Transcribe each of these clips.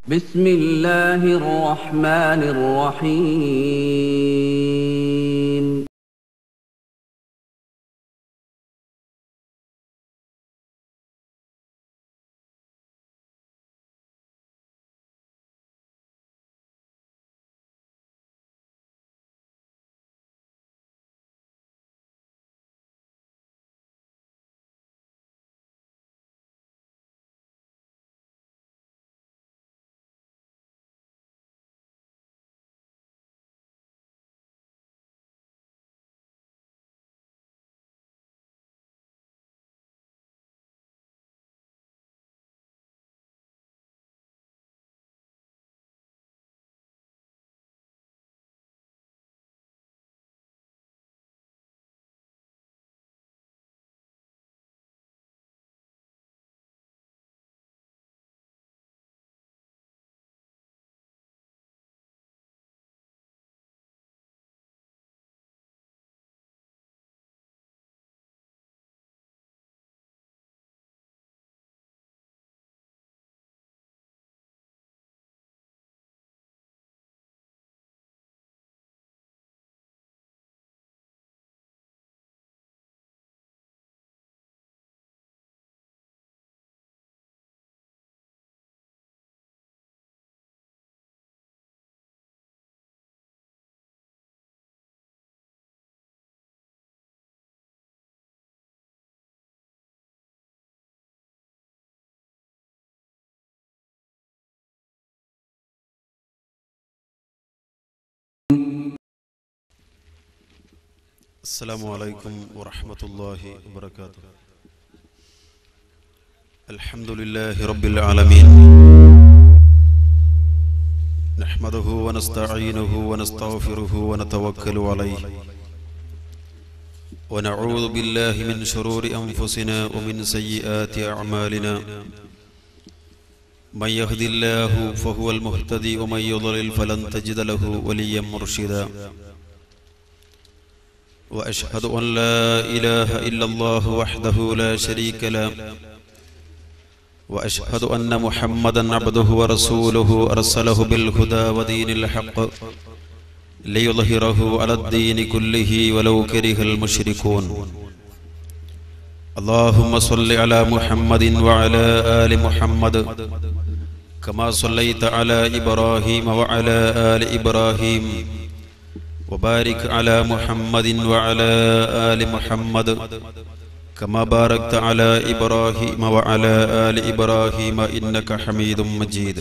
بسم الله الرحمن الرحيم السلام عليكم ورحمة الله وبركاته الحمد لله رب العالمين نحمده ونستعينه ونستغفره ونتوكل عليه ونعوذ بالله من شرور أنفسنا ومن سيئات أعمالنا من يهد الله فهو المهتدي ومن يضلل فلن تجد له وليا مرشدا واشهد ان لا اله الا الله وحده لا شريك له واشهد ان محمدا عبده ورسوله ارسله بالهدى ودين الحق ليظهره على الدين كله ولو كره المشركون اللهم صل على محمد وعلى ال محمد كما صليت على ابراهيم وعلى ال ابراهيم وبارك على محمد وعلى آل محمد كما باركت على إبراهيم وعلى آل إبراهيم إنك حميد مجيد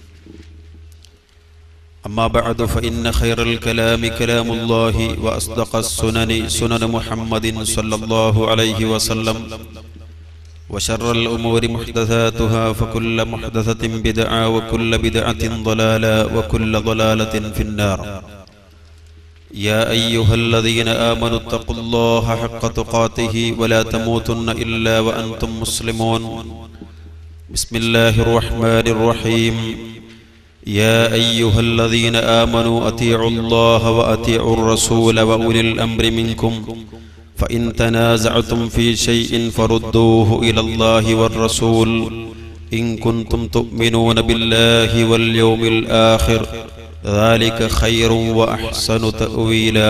أما بعد فإن خير الكلام كلام الله وأصدق السنن سنن محمد صلى الله عليه وسلم وشر الأمور محدثاتها فكل محدثة بدعة وكل بدعة ضلالة وكل ضلالة في النار يا أيها الذين آمنوا اتقوا الله حق تقاته ولا تموتن إلا وأنتم مسلمون بسم الله الرحمن الرحيم يا أيها الذين آمنوا أطيعوا الله وأطيعوا الرسول وأولي الأمر منكم فإن تنازعتم في شيء فردوه إلى الله والرسول إن كنتم تؤمنون بالله واليوم الآخر ذلك خير وأحسن تأويلا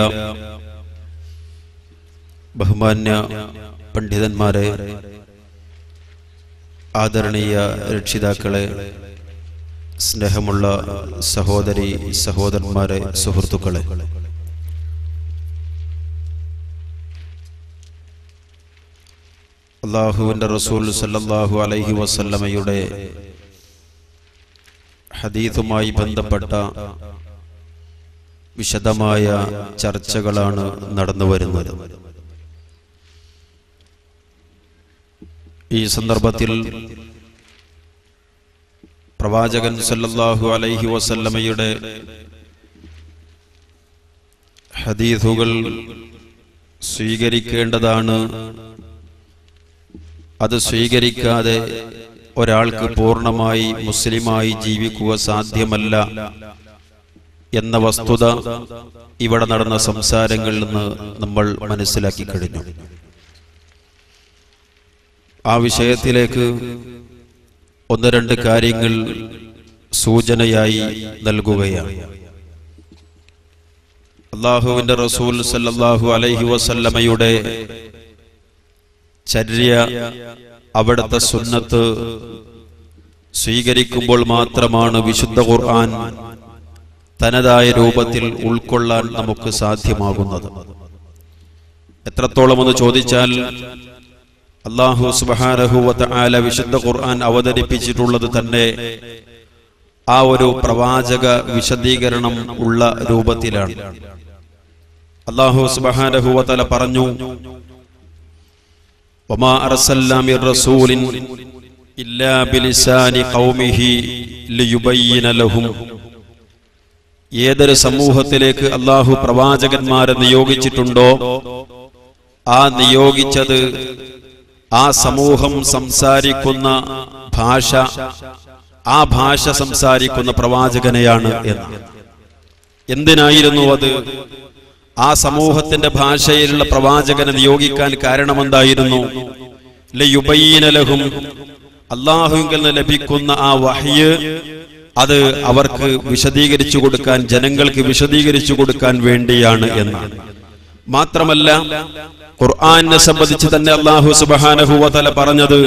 ബഹുമാന്യ പണ്ഡിതന്മാരെ ആദരണീയ രക്ഷിതാക്കളെ സ്നേഹമുള്ള സഹോദരി സഹോദരന്മാരെ സുഹൃത്തുക്കളെ അള്ളാഹുവിൻ്റെ റസൂൽ സല്ലല്ലാഹു അലൈഹി വസല്ലമയുടെ ഹദീസുമായി ബന്ധപ്പെട്ട വിശദമായ ചർച്ചകളാണ് നടന്നു വരുന്നത് ഈ സന്ദർഭത്തിൽ പ്രവാചകൻ സല്ലല്ലാഹു അലൈഹി വസല്ലമയുടെ ഹദീസുകൾ സ്വീകരിക്കേണ്ടതാണ് അത് സ്വീകരിക്കാതെ ഒരാൾക്ക് പൂർണ്ണമായി മുസ്ലിമായി ജീവിക്കുക സാധ്യമല്ല എന്ന വസ്തുത ഇവിടെ നടന്ന സംസാരങ്ങളിൽ നിന്ന് നമ്മൾ മനസ്സിലാക്കി കഴിഞ്ഞു ആ വിഷയത്തിലേക്ക് ഒന്ന് രണ്ട് കാര്യങ്ങൾ സൂചനയായി നൽകുകയാണ് അള്ളാഹുവിന്റെ റസൂൽ സല്ലല്ലാഹു അലൈഹി വസല്ലമയുടെ ചര്യ അവിടുത്തെ സുന്നത്ത് സ്വീകരിക്കുമ്പോൾ മാത്രമാണ് വിശുദ്ധ ഖുർആൻ തനതായ രൂപത്തിൽ ഉൾക്കൊള്ളാൻ നമുക്ക് സാധ്യമാകുന്നത് എത്രത്തോളം എന്ന് ചോദിച്ചാൽ അള്ളാഹു സുബാനഹുവത്ത് ആല വിശുദ്ധ ഖുർആൻ അവതരിപ്പിച്ചിട്ടുള്ളത് തന്നെ ആ ഒരു പ്രവാചക വിശദീകരണം ഉള്ള രൂപത്തിലാണ് അള്ളാഹു സുബാനഹുവതല പറഞ്ഞു وما أرسلنا من رسول إلا بلسان قومه ليبين لهم ഏതൊരു സമൂഹത്തിലേക്ക് അള്ളാഹു പ്രവാചകന്മാരെ നിയോഗിച്ചിട്ടുണ്ടോ ആ നിയോഗിച്ചത് ആ സമൂഹം സംസാരിക്കുന്ന ഭാഷ ആ ഭാഷ സംസാരിക്കുന്ന പ്രവാചകനെയാണ് എന്ന് എന്തിനായിരുന്നു അത് ആ സമൂഹത്തിന്റെ ഭാഷയിലുള്ള പ്രവാചകനെ നിയോഗിക്കാൻ കാരണമെന്തായിരുന്നു ലയുബയ്യനലഹും അള്ളാഹുവിൽ നിന്ന് ലഭിക്കുന്ന ആ വഹ്യ് അത് അവർക്ക് വിശദീകരിച്ചു കൊടുക്കാൻ ജനങ്ങൾക്ക് വിശദീകരിച്ചു കൊടുക്കാൻ വേണ്ടിയാണ് എന്നാണ് മാത്രമല്ല ഖുർആനെ സംബന്ധിച്ച് തന്നെ അള്ളാഹു സുബാനഹുവതല പറഞ്ഞത്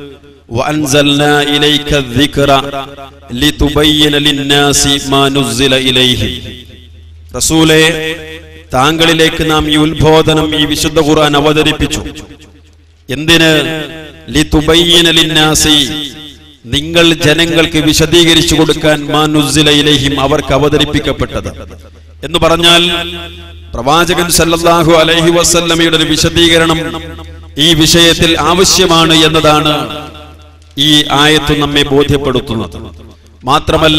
وأنزلنا إليك الذكر لتبين للناس ما نزل إليهم റസൂലെ താങ്കളിലേക്ക് നാം ഈ ഉത്ബോധനം ഈ വിശുദ്ധ ഖുർആൻ അവതരിപ്പിച്ചു എന്തിന് ലിതുബയ്യിന ലിന്നാസി നിങ്ങൾ ജനങ്ങൾക്ക് വിശദീകരിച്ചു കൊടുക്കാൻ മാനുസില ഇലൈഹിം അവർക്ക് അവതരിപ്പിക്കപ്പെട്ടത് എന്ന് പറഞ്ഞാൽ പ്രവാചകൻ സല്ലല്ലാഹു അലൈഹി വസല്ലമയുടെ ഒരു വിശദീകരണം ഈ വിഷയത്തിൽ ആവശ്യമാണ് എന്നതാണ് ഈ ആയത്ത് നമ്മെ ബോധ്യപ്പെടുത്തുന്നത് മാത്രമല്ല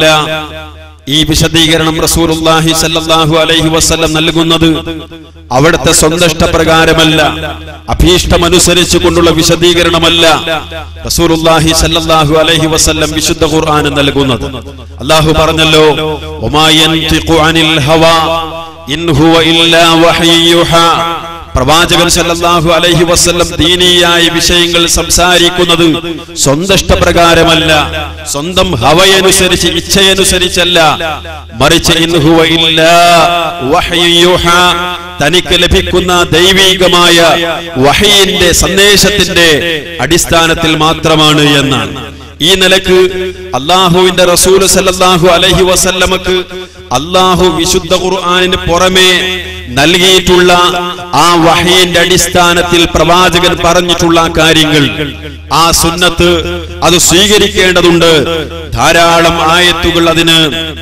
ഈ വിശദീകരണം റസൂലുള്ളാഹി സല്ലല്ലാഹു അലൈഹി വസല്ലം നൽകുന്നത് അവിടുത്തെ സ്വന്തഷ്ടപ്രകാരമല്ല അഭീഷ്ടമനുസരിച്ച് കൊണ്ടുള്ള വിശദീകരണമല്ല റസൂലുള്ളാഹി സല്ലല്ലാഹു അലൈഹി വസല്ലം വിശുദ്ധ ഖുർആൻ നൽകുന്നത് അല്ലാഹു പറഞ്ഞല്ലോ വമാ യൻതിഖു അനിൽ ഹവാ ഇൻ ഹുവ ഇല്ലാ വഹയ്യുഹാ പ്രവാചകൻ സല്ലല്ലാഹു അലൈഹി വസല്ലം ദീനീയായ വിഷയങ്ങൾ സംസാരിക്കുന്നത് സ്വന്തഷ്ടപ്രകാരമല്ല സ്വന്തം ഹവയനുസരിച്ച് ഇച്ഛയനുസരിച്ചല്ല മറിച്ച് ഇൻഹുവ ഇല്ലാ വഹയ്യുഹാ തനിക്ക് ലഭിക്കുന്ന ദൈവീകമായ വഹയിന്റെ സന്ദേശത്തിന്റെ അടിസ്ഥാനത്തിൽ മാത്രമാണ് എന്നാണ് ഈ നിലക്ക് അള്ളാഹുവിന്റെ റസൂൽ സല്ലല്ലാഹു അലൈഹി വസല്ലമക്ക് അള്ളാഹു വിശുദ്ധ ഖുർആനിന് പുറമെ നൽകിയിട്ടുള്ള ആ വഹയിന്റെ അടിസ്ഥാനത്തിൽ പ്രവാചകൻ പറഞ്ഞിട്ടുള്ള കാര്യങ്ങൾ ആ സുന്നത്ത് അത് സ്വീകരിക്കേണ്ടതുണ്ട് ധാരാളം ആയത്തുകൾ അതിന്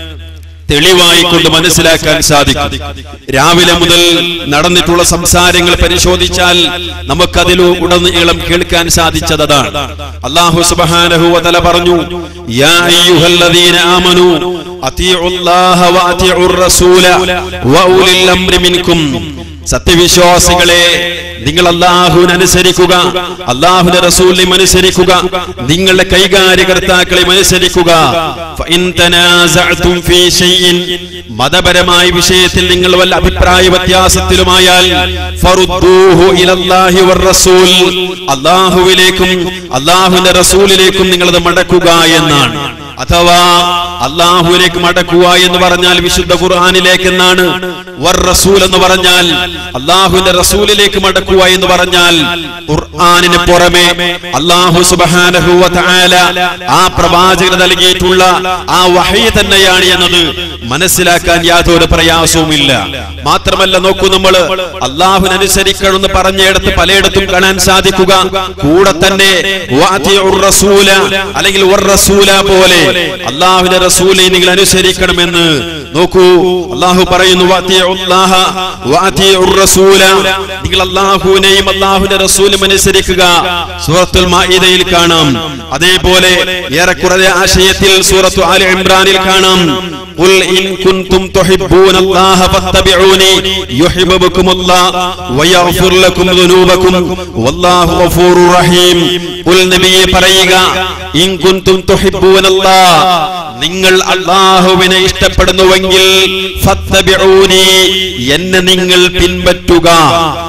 തെളിവായി കൊണ്ട് മനസ്സിലാക്കാൻ സാധിക്കും രാവിലെ മുതൽ നടന്നിട്ടുള്ള സംസാരങ്ങൾ പരിശോധിച്ചാൽ നമുക്കതിലൂ ഉടനീളം കേൾക്കാൻ സാധിച്ചത് അതാണ് അള്ളാഹു സുബ്ഹാനഹു വതല പറഞ്ഞു യാ അയ്യുഹല്ലദീന ആമനു അത്തിഉല്ലാഹ വഅത്തിഉർ റസൂല വഉലിൽ അംരി മിൻകും സത്യവിശ്വാസികളെ നിങ്ങൾ അള്ളാഹുവിനെ അനുസരിക്കുക അള്ളാഹുവിന്റെ റസൂലിനെ അനുസരിക്കുക നിങ്ങളുടെ കൈകാര്യകർത്താക്കളെ അനുസരിക്കുക ഫഇൻ തനാസഅതും ഫീ ഷൈഇൻ മതപരമായ വിഷയത്തിൽ നിങ്ങൾ വല്ല അഭിപ്രായ വ്യത്യാസത്തിലുമായാൽ ഫറുദ്ദൂഹു ഇലല്ലാഹി വർ റസൂൽ അള്ളാഹുവിലേക്കും അള്ളാഹുവിന്റെ റസൂലിലേക്കും നിങ്ങൾ അത് മടക്കുക എന്നാണ് അഥവാ അള്ളാഹുവിലേക്ക് മടക്കുക എന്ന് പറഞ്ഞാൽ വിശുദ്ധ ഖുർആാനിലേക്ക് എന്നാണ് വർ റസൂൽ എന്ന് പറഞ്ഞാൽ അള്ളാഹുവിന്റെ റസൂലിലേക്ക് മടക്കുക എന്ന് പറഞ്ഞാൽ ഖുർആാനിന് പുറമെ അള്ളാഹു സുബ്ഹാനഹു വ തആല ആ പ്രവാചകന് നൽകിയിട്ടുള്ള ആ വഹി തന്നെയാണ് എന്നത് മനസ്സിലാക്കാൻ യാതൊരു പ്രയാസവുമില്ല മാത്രമല്ല നോക്കൂ നമ്മൾ അള്ളാഹുവിനനുസരിക്കണമെന്ന് പറഞ്ഞിടത്ത് പലയിടത്തും കാണാൻ സാധിക്കുക കൂടെ തന്നെ വഅതിഉർ റസൂല അല്ലെങ്കിൽ വർ റസൂല പോലെ അള്ളാഹുവിന്റെ റസൂലിനെ നിങ്ങൾ അനുസരിക്കണമെന്ന് നോക്കൂ അള്ളാഹു പറയുന്നു വഅതിഉല്ലാഹ വഅതിഉർ റസൂല നിങ്ങൾ അള്ളാഹുവിനെയും അള്ളാഹുവിന്റെ റസൂലും അനുസരിക്കുക സൂറത്തുൽ മാഇദയിൽ കാണാം അതേപോലെ ഏറെക്കുറെ ആശയത്തിൽ സൂറത്തു ആലി ഇമ്രാനിൽ കാണാം قل إن كنتم تحبون الله فاتبعوني يحببكم الله ويغفر لكم ذنوبكم والله غفور رحيم قل നബിയെ പറയുക ഇൻ കുന്തും തുഹിബ്ബൂന അല്ലാഹ് നിങ്ങൾ അള്ളാഹുവിനെ ഇഷ്ടപ്പെടുന്നുവെങ്കിൽ ഫത്തബിഊനി എന്നെ നിങ്ങൾ പിൻപറ്റുക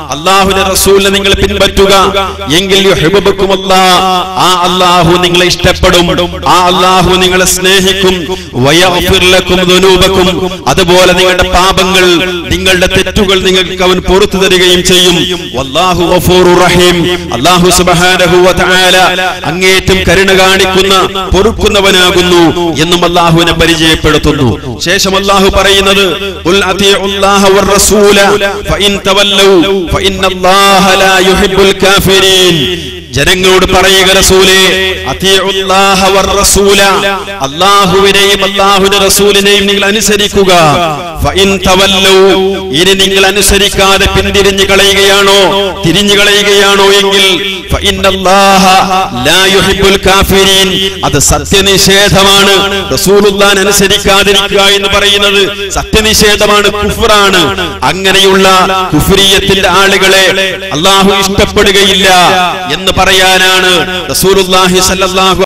അള്ളാഹുവിന്റെ റസൂലിനെ നിങ്ങൾ പിൻപറ്റുക എങ്കിൽ യുഹിബ്ബുക്കും അല്ലാഹ്. ആ അള്ളാഹു നിങ്ങളെ ഇഷ്ടപ്പെടും ആ അള്ളാഹു നിങ്ങളെ സ്നേഹിക്കും വയഗ്ഫിർ ലക്കും ദുനൂബക്കും അതുപോലെ നിങ്ങളുടെ പാപങ്ങൾ നിങ്ങളുടെ തെറ്റുകൾ നിങ്ങൾക്ക് അവൻ പുറത്തു തരികയും ചെയ്യും വല്ലാഹു ഗഫൂറുർ റഹീം അല്ലാഹു സുബ്ഹാനഹു വ തആല അങ്ങേറ്റം കരുണ കാണിക്കുന്ന പൊറുക്കുന്നവനാകുന്നു എന്നും അള്ളാഹുവിനെ പരിചയപ്പെടുത്തുന്നു ശേഷം അള്ളാഹു പറയുന്നത് "ഖുൽ അത്തിഉല്ലാഹ വർ റസൂല ഫഇൻ തവല്ലൗ ഫഇന്നല്ലാഹ ലാ യുഹിബ്ബുൽ കാഫിരീൻ ജനങ്ങളോട് പറയുക റസൂലേ അത്തിഉല്ലാഹ വർ റസൂല അല്ലാഹുവിനെയും അല്ലാഹുവിന്റെ റസൂലിനെയും നിങ്ങൾ അനുസരിക്കുക ഫഇൻ തവല്ലൗ ഇനി നിങ്ങൾ അനുസരിക്കാതെ പിന്തിരിഞ്ഞു കളയുകയാണോ തിരിഞ്ഞു കളയുകയാണോ എങ്കിൽ ഫഇന്നല്ലാഹ ലാ യുഹിബ്ബുൽ കാഫിരീൻ അത് സത്യനിഷേധമാണ് റസൂലുള്ളാൻ അനുസരിക്കാതിരിക്കുക എന്ന് പറയുന്നത് സത്യനിഷേധമാണ് കുഫറാണ് അങ്ങനെയുള്ള കുഫ്രിയത്തിന്റെ ആളുകളെ അള്ളാഹു ഇഷ്ടപ്പെടുകയില്ല എന്ന് പറയാനാണ് റസൂലുള്ളാഹി സല്ലല്ലാഹു